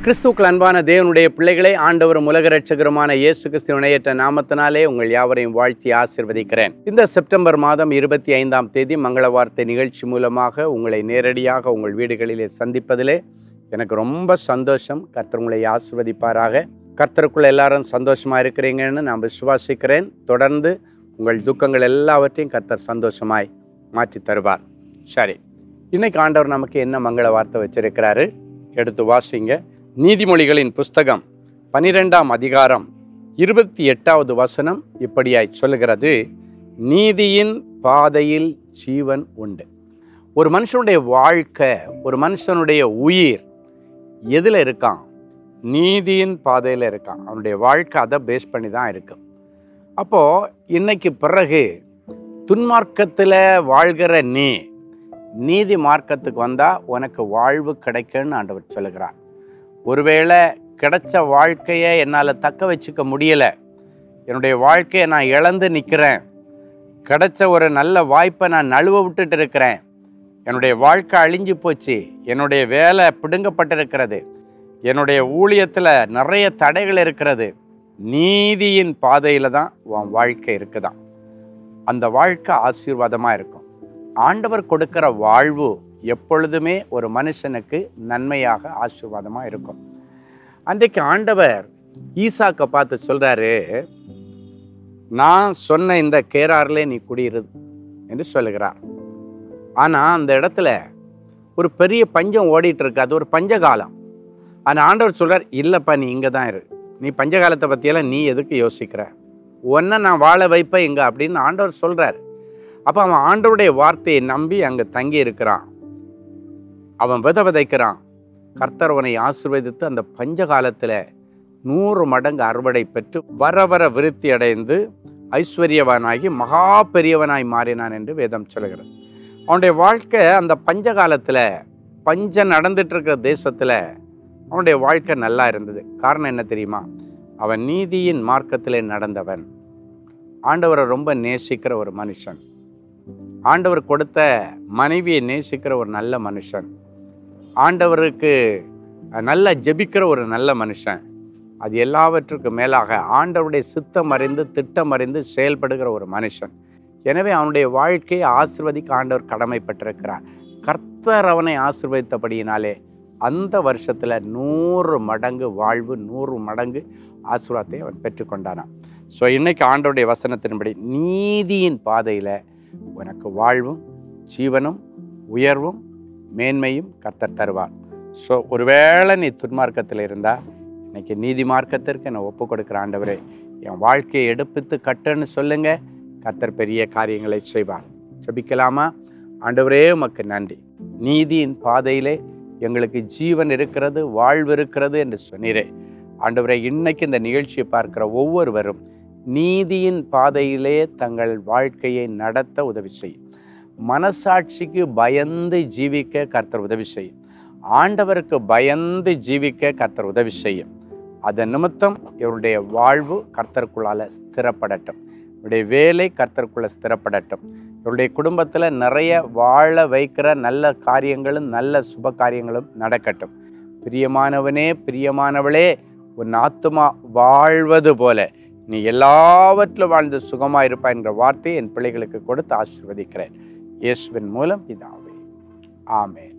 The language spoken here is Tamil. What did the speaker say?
கிறிஸ்துக்கள் அன்பான தேவனுடைய பிள்ளைகளே ஆண்டவரும் உலக ரட்சகருமான இயேசு கிறிஸ்து இணையற்ற நாமத்தினாலே உங்கள் யாவரையும் வாழ்த்தி ஆசிர்வதிக்கிறேன் இந்த செப்டம்பர் மாதம் இருபத்தி ஐந்தாம் தேதி மங்கள வார்த்தை நிகழ்ச்சி மூலமாக உங்களை நேரடியாக உங்கள் வீடுகளிலே சந்திப்பதிலே எனக்கு ரொம்ப சந்தோஷம் கர்த்தர் உங்களை ஆசிர்வதிப்பாராக கர்த்தருக்குள்ள எல்லாரும் சந்தோஷமாக இருக்கிறீங்கன்னு நான் விசுவாசிக்கிறேன் தொடர்ந்து உங்கள் துக்கங்கள் எல்லாவற்றையும் கர்த்தர் சந்தோஷமாய் மாற்றி தருவார் சரி இன்னைக்கு ஆண்டவர் நமக்கு என்ன மங்கள வார்த்தை வச்சிருக்கிறாரு எடுத்து வாசிங்க நீதிமொழிகளின் புஸ்தகம் பனிரெண்டாம் அதிகாரம் இருபத்தி எட்டாவது வசனம் இப்படியாய் சொல்லுகிறது நீதியின் பாதையில் ஜீவன் உண்டு ஒரு மனுஷனுடைய வாழ்க்கை ஒரு மனுஷனுடைய உயிர் எதில் இருக்கான் நீதியின் பாதையில் இருக்கான் அவனுடைய வாழ்க்கை அதை பேஸ் பண்ணி தான் இருக்கும் அப்போது இன்னைக்கு பிறகு துன்மார்க்கத்தில் வாழ்கிற நீ நீதி மார்க்கத்துக்கு வந்தால் உனக்கு வாழ்வு கிடைக்கும்னு ஆண்டவர் சொல்லுகிறார் ஒருவேளை கிடைச்ச வாழ்க்கையை என்னால் தக்க வச்சுக்க முடியலை என்னுடைய வாழ்க்கையை நான் இழந்து நிற்கிறேன் கிடைச்ச ஒரு நல்ல வாய்ப்பை நான் நழுவ விட்டுட்டு இருக்கிறேன் என்னுடைய வாழ்க்கை அழிஞ்சு போச்சு என்னுடைய வேலை பிடுங்கப்பட்டிருக்கிறது என்னுடைய ஊழியத்தில் நிறைய தடைகள் இருக்கிறது நீதியின் பாதையில் தான் உன் வாழ்க்கை இருக்குதான் அந்த வாழ்க்கை ஆசீர்வாதமாக இருக்கும் ஆண்டவர் கொடுக்கிற வாழ்வு எப்பொழுதுமே ஒரு மனுஷனுக்கு நன்மையாக ஆசீர்வாதமாக இருக்கும் அன்றைக்கு ஆண்டவர் ஈசாக்கை பார்த்து சொல்கிறாரு நான் சொன்ன இந்த கேராரிலே நீ குடியிரு என்று சொல்லுகிறார் ஆனால் அந்த இடத்துல ஒரு பெரிய பஞ்சம் ஓடிட்டு இருக்கு அது ஒரு பஞ்சகாலம் ஆனால் ஆண்டவர் சொல்கிறார் இல்லைப்பா நீ இங்கே தான் இரு நீ பஞ்சகாலத்தை பற்றியெல்லாம் நீ எதுக்கு யோசிக்கிற ஒன்றை நான் வாழ வைப்பேன் இங்கே அப்படின்னு ஆண்டவர் சொல்கிறார் அப்போ அவன் ஆண்டவருடைய வார்த்தையை நம்பி அங்கே தங்கி இருக்கிறான் அவன் வித விதைக்கிறான் கர்த்தர் அவனை ஆசீர்வதித்து அந்த பஞ்ச காலத்தில் நூறு மடங்கு அறுவடை பெற்று வர வர விருத்தி அடைந்து ஐஸ்வர்யவனாகி மகா பெரியவனாய் மாறினான் என்று வேதம் சொல்கிறது அவனுடைய வாழ்க்கை அந்த பஞ்ச காலத்தில் பஞ்சம் நடந்துட்டு இருக்கிற தேசத்தில் அவனுடைய வாழ்க்கை நல்லா இருந்தது காரணம் என்ன தெரியுமா அவன் நீதியின் மார்க்கத்திலே நடந்தவன் ஆண்டவரை ரொம்ப நேசிக்கிற ஒரு மனுஷன் ஆண்டவர் கொடுத்த மனைவியை நேசிக்கிற ஒரு நல்ல மனுஷன் ஆண்டவருக்கு நல்ல ஜெபிக்கிற ஒரு நல்ல மனுஷன் அது எல்லாவற்றுக்கும் மேலாக ஆண்டவருடைய சித்தம் அறிந்து திட்டம் அறிந்து செயல்படுகிற ஒரு மனுஷன் எனவே அவனுடைய வாழ்க்கையை ஆசிர்வதிக்க ஆண்டவர் கடமைப்பட்டிருக்கிறார் கர்த்தர் அவனை ஆசிர்வதித்தபடியினாலே அந்த வருஷத்தில் நூறு மடங்கு வாழ்வு நூறு மடங்கு ஆசீர்வாதத்தை அவன் பெற்றுக்கொண்டானான் ஸோ இன்னைக்கு ஆண்டவருடைய வசனத்தின்படி நீதியின் பாதையில் உனக்கு வாழ்வும் ஜீவனும் உயர்வும் மேன்மையும் கர்த்தர் தருவார் ஸோ ஒருவேளை நீ துன்மார்க்கத்தில் இருந்தால் இன்னைக்கு நீதி மார்க்கத்திற்கு என்னை ஒப்பு கொடுக்குற ஆண்டவரே என் வாழ்க்கையை எடுப்பித்து கட்டுன்னு சொல்லுங்க கர்த்தர் பெரிய காரியங்களை செய்வார் ஜெபிக்கலாமா ஆண்டவரே உமக்கு நன்றி நீதியின் பாதையிலே எங்களுக்கு ஜீவன் இருக்கிறது வாழ்வு இருக்கிறது என்று சொன்னீரே ஆண்டவரே இன்னைக்கு இந்த நிகழ்ச்சியை பார்க்கிற ஒவ்வொருவரும் நீதியின் பாதையிலே தங்கள் வாழ்க்கையை நடத்த உதவி செய்யும் மனசாட்சிக்கு பயந்து ஜீவிக்க கர்த்தர் உதவி செய்யும் ஆண்டவருக்கு பயந்து ஜீவிக்க கர்த்தர் உதவி செய்யும் அதன் நிமித்தம் இவருடைய வாழ்வு கர்த்தருக்குள்ளால ஸ்திரப்படட்டும் இவருடைய வேலை கர்த்தருக்குள்ள ஸ்திரப்படட்டும் இவருடைய குடும்பத்தில் நிறைய வாழ வைக்கிற நல்ல காரியங்களும் நல்ல சுப காரியங்களும் நடக்கட்டும் பிரியமானவனே பிரியமானவளே உன் ஆத்துமா வாழ்வது போல நீ எல்லாவற்றிலும் வாழ்ந்து சுகமாக இருப்பாய் என்ற வார்த்தையை என் பிள்ளைகளுக்கு கொடுத்து ஆசிர்வதிக்கிறேன் இயேசுவின் மூலம் இதாவே ஆமென்